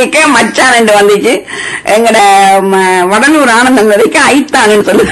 கேட்க மச்சான் வந்துச்சு எங்கட ம- வடலூர் ஆனந்தம் வரைக்கும் ஐத்தான்னு சொல்லு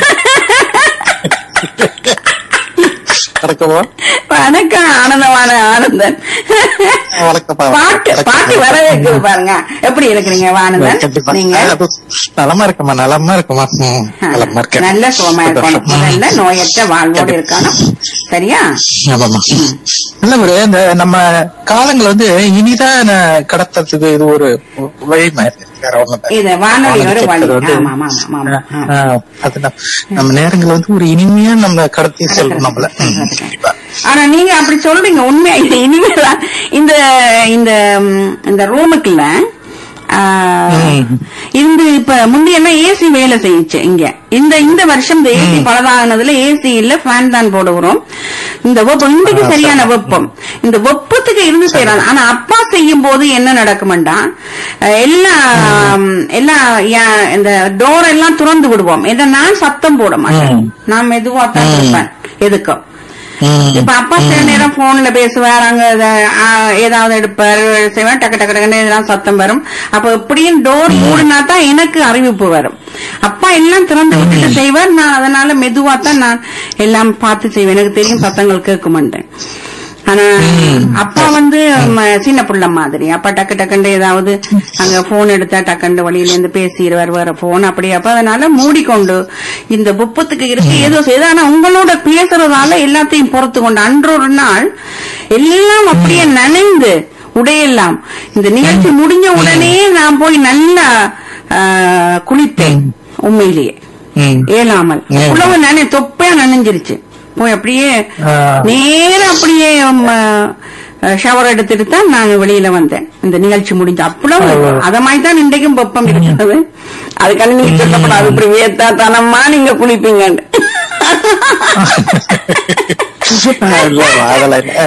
வணக்கம்மா வணக்கம் ஆனந்தமான ஆனந்தன் வணக்கம்ப்பா. பாட்டு பாட்டு வர வைக்குது பாருங்க எப்படி இருக்கிறீங்க ஆனந்தன் கண்டிப்பா நீங்க அது நலமா இருக்கமா நலமா இருக்குமா ம், நலமா இருக்கேன் நல்ல சுகமா இருக்கணும் சந்தோஷம். முதல்ல நோயற்ற வாழ்வோடு இருக்கணும் சரியா ஆமாமா இல்ல ஒரு இந்த நம்ம காலங்கள் வந்து இனிதான் கடத்துறதுக்கு இது ஒரு வழி மாதிரி வேற ஒண்ணும் இல்ல. இது வானொலி ஒரு வழி வானொலி வந்து- ஆமா ஆமா ஆமா ஆமா ஆமா ஆ, அதுதான் நம்ம நேரங்கள் வந்து ஒரு இனிமையா நம்ம கடத்தி செல்றோம் நம்மள ம், கண்டிப்பா. ஆனா நீங்க அப்படி சொல்றீங்க உண்மையா இது இனிமேதான் இந்த இந்த ம், இந்த ரூமுக்குள்ள ஆ, ம். இந்த இப்ப முந்தையெல்லாம் ஏசி வேலை செய்யுச்சு இங்க இந்த இந்த வருஷம் இந்த ஏசி பலதானதுல ஏசி இல்ல ஃபேன் தான் போடுகிறோம் இந்த வெப்பம் இன்றைக்கு ஆ, சரியான சரி. வெப்பம் இந்த வெப்பத்துக்கு இருந்து செய்யறாங்க ஆனா அப்பா செய்யும் போது என்ன நடக்குமெண்டா அஹ், எல்லாம் எல்லாம் யா- இந்த டோர் எல்லாம் திறந்து விடுவோம் ஏன்னா நான் சத்தம் போட மாட்டேன் ம். நான் மெதுவா தான் ம். இருப்பேன் எதுக்கும் ம். இப்ப அப்பா சில நேரம் போன்ல பேசுவார் அங்க இத- ஆ, ஏதாவது எடுப்பார் செய்வார் டக்கு டக்கு டக்குன்னு இதெல்லாம் சத்தம் வரும் அப்ப எப்படியும் டோர் மூடினா தான் எனக்கு அறிவிப்பு வரும் அப்பா எல்லாம் திறந்து விட்டுட்டு செய்வார் நான் அதனால மெதுவா தான் நான் எல்லாம் பார்த்து செய்வேன் எனக்கு தெரியும் சத்தங்கள் கேட்க மாட்டேன் ஆனா அப்பா வந்து ம, சின்ன புள்ள மாதிரி அப்பா டக்கு டக்குண்டு ஏதாவது அங்க போன் எடுத்தா டக்குண்டு வழியில இருந்து பேசிடுவார் வேற போன் அப்படி அப்ப அதனால மூடிக்கொண்டு இந்த புப்பத்துக்கு இருக்கு ஏதோ செய்து ஆனா உங்களோட பேசுறதால எல்லாத்தையும் பொறுத்து கொண்டு அன்றொரு நாள் எல்லாம் அப்படியே நனைந்து உடையெல்லாம் இந்த நிகழ்ச்சி முடிஞ்ச உடனே நான் போய் நல்லா ஆ, குளித்தேன் உண்மையிலேயே ம். ஏலாமல் ம். உழவு நனை தொப்பையா நனைஞ்சிருச்சு போய் அப்படியே ஆ. நேரா அப்படியே ஷவர் எடுத்துட்டு தான் நான் வெளியில வந்தேன் இந்த நிகழ்ச்சி முடிஞ்சு அவ்வளவு ஓ. அத மாதிரி தான் இன்றைக்கும் வெப்பம் இருக்கிறது அதுக்கான நீங்க சொல்லப்படாது இப்படி வேத்தா தனமா நீங்க குளிப்பீங்கன்னு இல்ல, அதெல்லாம் இல்ல.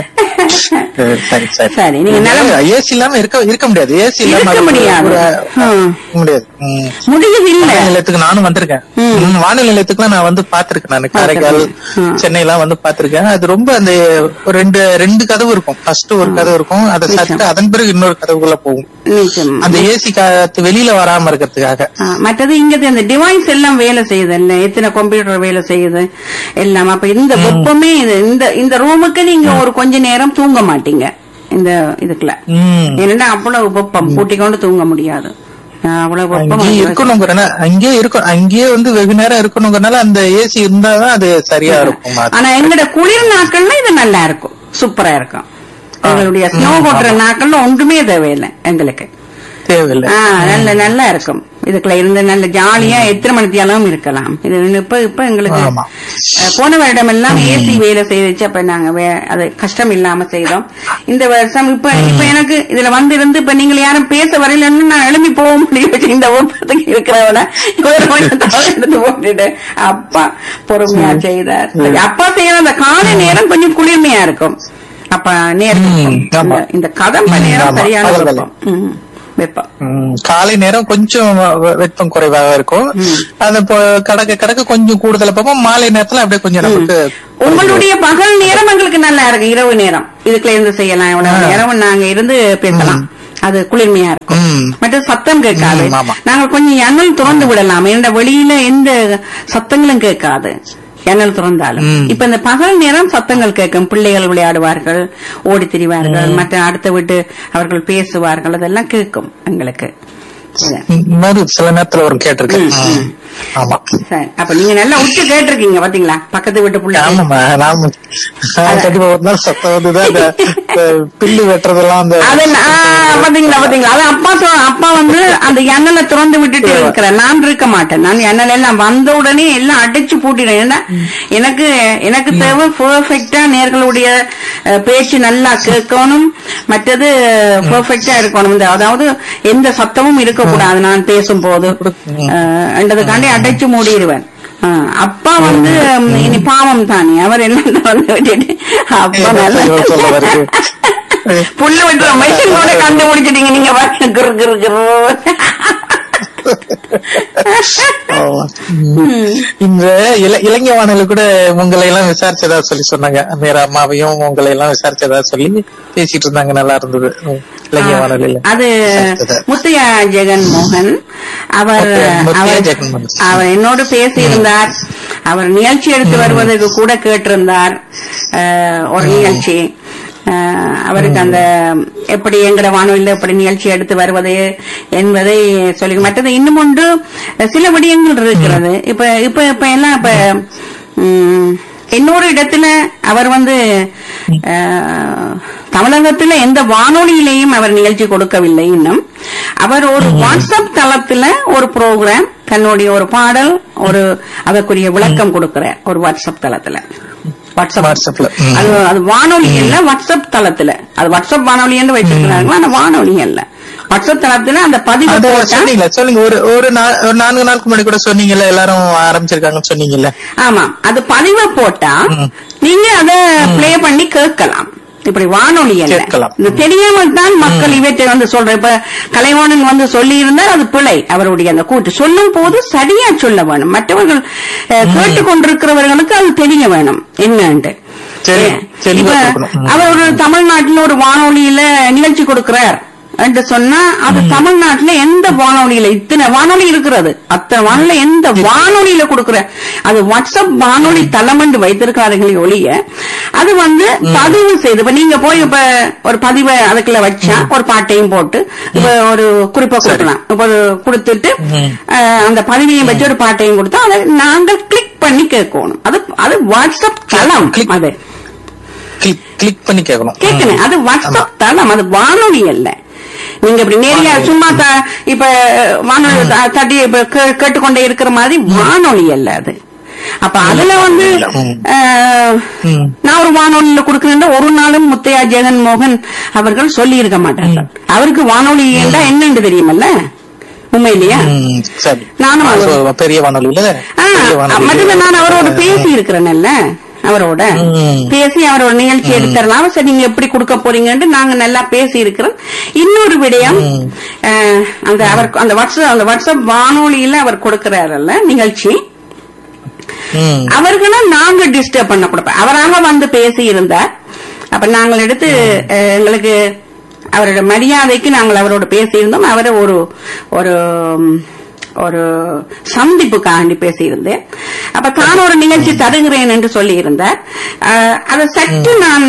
சரி சரி சரி, நீங்க நல்ல- ஏசி இல்லாம இருக்க இருக்க முடியாது ஏசி இல்லாம இருக்க அது முடியாது. ஒரு- ம். முடியாது ம். முடியது இல்ல வானொலி நிலையத்துக்கு நானும் வந்திருக்கேன் ம். ம், வானொலி நிலையத்துக்குலாம் நான் வந்து பாத்திருக்கேன் நான் காரைக்கால் ம். சென்னை எல்லாம் வந்து பாத்திருக்கேன் அது ரொம்ப அந்த ஒரு ரெண்டு ரெண்டு கதவு இருக்கும் ஃபர்ஸ்ட் ஒரு கதவு இருக்கும் அதை சட்டு அதன் பிறகு இன்னொரு கதவுக்குள்ள போகும் நிச்சயம். அந்த ஏசி காத்து வெளியில வராம இருக்கிறதுக்காக ஆ, மற்றது இங்க இந்த டிவைஸ் எல்லாம் வேலை செய்யுது இல்ல எத்தனை கம்ப்யூட்டர் வேலை செய்யுது எல்லாம் அப்ப இந்த வெப்பமே இது இந்த இந்த ரூமுக்கு நீங்க ஒரு கொஞ்ச நேரம் தூங்க மாட்டீங்க இந்த இதுக்குள்ள ம். ஏன்னா அவ்வளவு வெப்பம் கூட்டிக் கொண்டு தூங்க முடியாது ஆ, அவ்வளவு வெப்பம் அங்கேயே இருக்கணுங்கிறனா அங்கேயே இருக்கும் அங்கேயே வந்து வெகு நேரம் இருக்கணுங்கிறனால அந்த ஏசி இருந்தாதான் அது சரியா இருக்கும் அது. ஆனா எங்கட குளிர் நாட்கள்ல இது நல்லா இருக்கும் சூப்பரா இருக்கும் எங்களுடைய ஸ்னோ கொட்டுற நாட்கள்ல ஒன்றுமே தேவையில்லை எங்களுக்கு தேவையில்லை ஆ, நல்ல நல்லா இருக்கும் இதுக்குள்ள இருந்து நல்ல ஜாலியா எத்தனை மணித்தியாலும் இருக்கலாம் இது இப்ப இப்ப எங்களுக்கு ஆமா. அஹ், போன வருடம் எல்லாம் ஏசி வேலை செய்துச்சு அப்ப நாங்க வே- அது கஷ்டம் இல்லாம செய்தோம் இந்த வருஷம் இப்ப இப்ப எனக்கு இதுல வந்து இருந்து இப்ப நீங்க யாரும் பேச வரையிலன்னு நான் எழுப்பி போக முடியும் இந்த ஒப்பத்துக்கு இருக்கிறவன ஒரு கொஞ்சம் தவறு எடுத்து போட்டுட்டு அப்பா பொறுமையா செய்தார் சரி, அப்பா செய்யற அந்த காலை நேரம் கொஞ்சம் குளிர்மையா இருக்கும் அப்ப நேரம் ம், இருக்கும். ஆமா. இந்த- இந்த கதம்ப ம், நேரம் ஆமா, சரியான பகல் வெப்பம் ம், வெப்பம் ம், காலை நேரம் கொஞ்சம் வெ- வெப்பம் குறைவாக இருக்கும் அது இப்போ கடக்க கடக்க கொஞ்சம் கூடுதல் பார்ப்போம் மாலை நேரத்துல அப்படியே கொஞ்சம் நமக்கு உங்களுடைய பகல் நேரம் எங்களுக்கு நல்லா இருக்கு இரவு நேரம் இதுக்குள்ள இருந்து செய்யலாம் இவ்வளவு நேரம் நாங்க இருந்து பேசலாம் அது குளிர்மையா இருக்கும் ம். மற்ற சத்தம் கேட்காது ம், ஆமா. நாங்க கொஞ்சம் ஜன்னல் திறந்து விடலாம் எந்த வெளியில எந்த சத்தங்களும் கேட்காது ஜன்னல் திறந்தாலும் ம். இப்ப இந்த பகல் நேரம் சத்தங்கள் கேட்கும் பிள்ளைகள் விளையாடுவார்கள் ஓடி திரிவார்கள் மற்ற அடுத்த வீட்டு அவர்கள் பேசுவார்கள் அதெல்லாம் கேட்கும் எங்களுக்கு இது. இந்த மாதிரி சில நேரத்துல ஒரு கேட்டிருக்கேன் ம், ம். ஆமா சரி அப்ப நீங்க நல்லா உச்சு கேட்டிருக்கீங்க பாத்தீங்களா பக்கத்து வீட்டு பிள்ளை ஆமாமா நாம கண்டிப்பா ஒரு நாள் சத்தம் வந்துதான் அந்த இந்த பில்லு வெட்டுறதெல்லாம் அந்த அது நா- ஆ, பாத்தீங்களா பாத்தீங்களா அது அப்பா சொ- அப்பா வந்து அந்த எண்ணெயில திறந்து விட்டுட்டு இருக்கிறேன் நான் இருக்க மாட்டேன் நான் எண்ணெயில எல்லாம் வந்த உடனே எல்லாம் அடிச்சு பூட்டிடுறேன் ஏன்னா எனக்கு எனக்கு தேவை பெர்ஃபெக்டா நேர்களுடைய அஹ், பேச்சு நல்லா கேட்கணும் மற்றது பெர்ஃபெக்டா இருக்கணும் இந்த அதாவது எந்த சத்தமும் இருக்கக்கூடாது நான் பேசும்போது அஹ், என்றதுக்காண்டி அடைச்சு மூடிடுவேன் அஹ், அப்பா வந்து ம், இனி பாவம் தானே அவர் எல்லாம் திறந்து விட்டுட்டு அப்பா நல்லா சொல்ல வருது புல்லு வெட்டுற மெஷின் கூட கண்டுபிடிச்சிட்டீங்க நீங்க பாருங்க குரு குரு குரு ஆமா. இந்த இள- இளைஞ வானொலி கூட உங்களை எல்லாம் விசாரிச்சதா சொல்லி சொன்னாங்க மீரா அம்மாவையும் உங்களை எல்லாம் விசாரிச்சதா சொல்லி பேசிட்டு இருந்தாங்க நல்லா இருந்தது ம். இலக்கிய வானொலியில அது சரி. முத்தையா ஜெகன் மோகன் அவர் முத்தையா- முத்தையா அவர் ஜெகன் மோகன். அவர் என்னோடு பேசியிருந்தார் அவர் நிகழ்ச்சி எடுத்து வருவதற்கு கூட கேட்டிருந்தார் அஹ், ஒரு நிகழ்ச்சி அஹ், அவருக்கு அந்த எப்படி எங்கட வானொலியில் எப்படி நிகழ்ச்சி எடுத்து வருவது என்பதை சொல்லி மற்றது இன்னும் ஒன்று சில விடயங்கள் இருக்கிறது இப்ப இப்ப இப்ப எல்லாம் இப்ப ம், இன்னொரு இடத்துல அவர் வந்து அஹ், தமிழகத்துல எந்த வானொலியிலையும் அவர் நிகழ்ச்சி கொடுக்கவில்லை இன்னும் அவர் ஒரு வாட்ஸ்அப் தளத்துல ஒரு ப்ரோக்ராம் தன்னுடைய ஒரு பாடல் ஒரு அதற்குரிய விளக்கம் கொடுக்கிறார் ஒரு வாட்ஸ்அப் தளத்துல வாட்ஸ்அப் வாட்ஸ்அப்ல ம். அது அது வானொலி இல்ல வாட்ஸ்அப் தளத்துல அது வாட்ஸ்அப் வானொலி என்று வச்சிருக்கிறாங்க ஆனா வானொலி அல்ல வாட்ஸ்அப் தளத்துல அந்த பதிவு அது போட்டா சொன்னீங்களா சொல்லுங்க ஒரு ஒரு நா- ஒரு நான்கு நாளுக்கு முன்னாடி கூட சொன்னீங்கல்ல எல்லாரும் ஆரம்பிச்சிருக்காங்கன்னு சொன்னீங்கல்ல ஆமா அது பதிவை போட்டா ம். நீங்க அத ப்ளே பண்ணி கேட்கலாம் இப்படி வானொலி அல்ல கேட்கலாம். இது தெரியாமல் தான் மக்கள் இவற்றை வந்து சொல்ற இப்ப கலைவாணன் வந்து சொல்லி இருந்தால் அது பிழை அவருடைய அந்த கூட்டு சொல்லும் போது சரியா சொல்ல வேணும் மற்றவர்கள் அஹ், கேட்டுக்கொண்டிருக்கிறவர்களுக்கு அது தெரிய வேணும் என்னன்ட்டு சரி, ஏ, தெளிவா இப்ப கொடுக்கணும். ம். அவர் ஒரு தமிழ்நாட்டில் ஒரு வானொலியில நிகழ்ச்சி கொடுக்கிறார் என்று சொன்னா அது தமிழ்நாட்டுல எந்த வானொலியில இத்தனை வானொலி இருக்கிறது அத்தனை வானொலி எந்த வானொலியில கொடுக்கிற அது வாட்ஸ்அப் வானொலி தளம் என்று வைத்திருக்காருங்களே ஒழிய அது வந்து பதிவு செய்து இப்ப நீங்க போய் இப்ப ஒரு பதிவை அதுக்குள்ள வச்சா ஒரு பாட்டையும் போட்டு இப்ப ஒரு குறிப்பை கொடுக்கலாம் இப்ப ஒரு கொடுத்துட்டு ம். அஹ், அந்த பதிவையும் வச்சு ஒரு பாட்டையும் கொடுத்தா அதை நாங்கள் கிளிக் பண்ணி கேட்கணும் அது அது வாட்ஸ்அப் தளம் Click. அது கிளிக் கிளிக் பண்ணி கேட்கணும் கேட்கணும் அது வாட்ஸ்அப் தளம் அது வானொலி அல்ல நீங்க இப்படி நேரியா சும்மா த- இப்ப வானொலி த- தட்டி இப்ப கே- கேட்டுக்கொண்டே இருக்கிற மாதிரி வானொலி அல்ல அது அப்ப அதுல வந்து ம். அஹ், ம். நான் ஒரு வானொலியில கொடுக்கிறேன் ஒரு நாளும் முத்தையா ஜெகன் மோகன் அவர்கள் சொல்லி இருக்க மாட்டார்கள் அவருக்கு வானொலி என்றா என்னன்னு தெரியுமல்ல உண்மையிலையா ம், சரி நானும் ஆ, அவர்- so, பெரிய வானொலியில ஆ, பெரிய வானொலியில. மட்டும் நான் அவரோட பேசி இருக்கிறேன்ல அவரோட ம். பேசி அவரோட நிகழ்ச்சி எடுத்துடலாம் சரி நீங்க எப்படி கொடுக்க போறீங்கன்னு நாங்க நல்லா பேசி இருக்கிறோம் இன்னொரு விடயம் ம். அஹ், அந்த அவர் அந்த வாட்ஸ்அப் அந்த வாட்ஸ்அப் வானொலியில அவர் கொடுக்கிறாரல்ல நிகழ்ச்சி ம். அவர்களை நாங்க டிஸ்டர்ப் பண்ண கொடுப்போம் அவராக வந்து பேசி இருந்தார் அப்ப நாங்கள் எடுத்து அஹ், எங்களுக்கு அவரோட மரியாதைக்கு நாங்கள் அவரோட பேசியிருந்தோம் அவரை ஒரு ஒரு ம், ஒரு சந்திப்புக்காண்டி பேசியிருந்தேன் அப்ப தான் ஒரு நிகழ்ச்சி தருகிறேன் என்று சொல்லியிருந்தார் அஹ், அதை சற்று நான்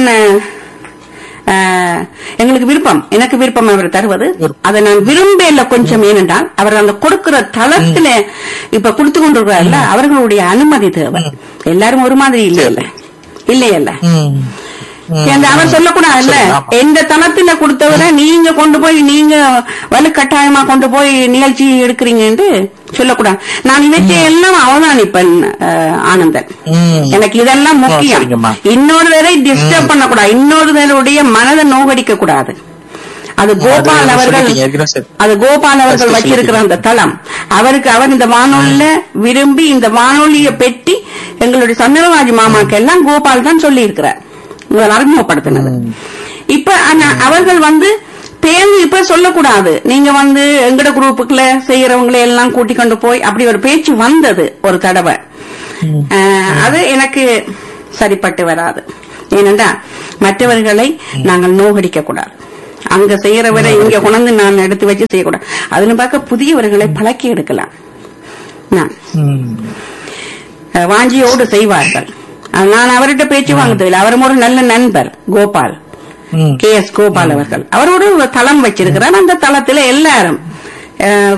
அஹ், எங்களுக்கு விருப்பம் எனக்கு விருப்பம் அவர் தருவது அதை நான் விரும்பல கொஞ்சம் ஏனென்றால் அவர் அந்த கொடுக்கிற தளத்துல இப்ப கொடுத்து கொண்டிருக்கிறார்ல அவர்களுடைய அனுமதி தேவை எல்லாரும் ஒரு மாதிரி இல்லையல்ல இல்லையல்ல ம். ம். ஏன் அவர் சொல்லக்கூடாதுல்ல சரி, ஆமா. எந்த தளத்துல கொடுத்தவரை நீங்க கொண்டு போய் நீங்க வலுக்கட்டாயமா கொண்டு போய் நிகழ்ச்சி எடுக்கிறீங்கன்னு சொல்லக்கூடாது நான் இவற்றை எல்லாம் அவதானிப்பேன் அஹ், ஆனந்தன் ம். எனக்கு இதெல்லாம் முக்கியம் சரிங்கம்மா. இன்னொருவரை டிஸ்டர்ப் பண்ணக்கூடாது இன்னொருவருடைய மனதை நோகடிக்க கூடாது அது கோபால் அது அவர்கள் சொல்லிட்டீங்க, ஏற்கனவே சரி. அது கோபால் அவர்கள் First வச்சிருக்கிற சொல்லிட்டீங்க. அந்த தளம் அவருக்கு அவர் இந்த வானொலியில விரும்பி இந்த வானொலியை பெட்டி எங்களுடைய சந்திரராஜ் மாமாக்கு எல்லாம் கோபால் தான் சொல்லி இருக்கிறார் முதல் அறிமுகப்படுத்தினது இப்ப ஆனா அவர்கள் வந்து பேருந்து இப்ப சொல்லக்கூடாது நீங்க வந்து எங்கட குரூப்புக்குள்ள செய்யறவங்களை எல்லாம் கூட்டி கொண்டு போய் அப்படி ஒரு பேச்சு வந்தது ஒரு தடவை அஹ், அது எனக்கு சரிப்பட்டு வராது ஏனென்றா மற்றவர்களை நாங்கள் நோகடிக்க கூடாது அங்க செய்யறவரை இங்க கொண்டு நான் எடுத்து வச்சு செய்யக்கூடாது அதுல பார்க்க புதியவர்களை பழக்கி எடுக்கலாம் நான் ம். அஹ், வாஞ்சியோடு செய்வார்கள் அஹ், நான் அவர்கிட்ட பேச்சு வாங்குறதில்லை அவரும் ஒரு நல்ல நண்பர் கோபால் ம். கே எஸ் கோபால் அவர்கள் அவர் ஒரு தளம் வச்சிருக்கிறார் அந்த தளத்துல எல்லாரும் அஹ்,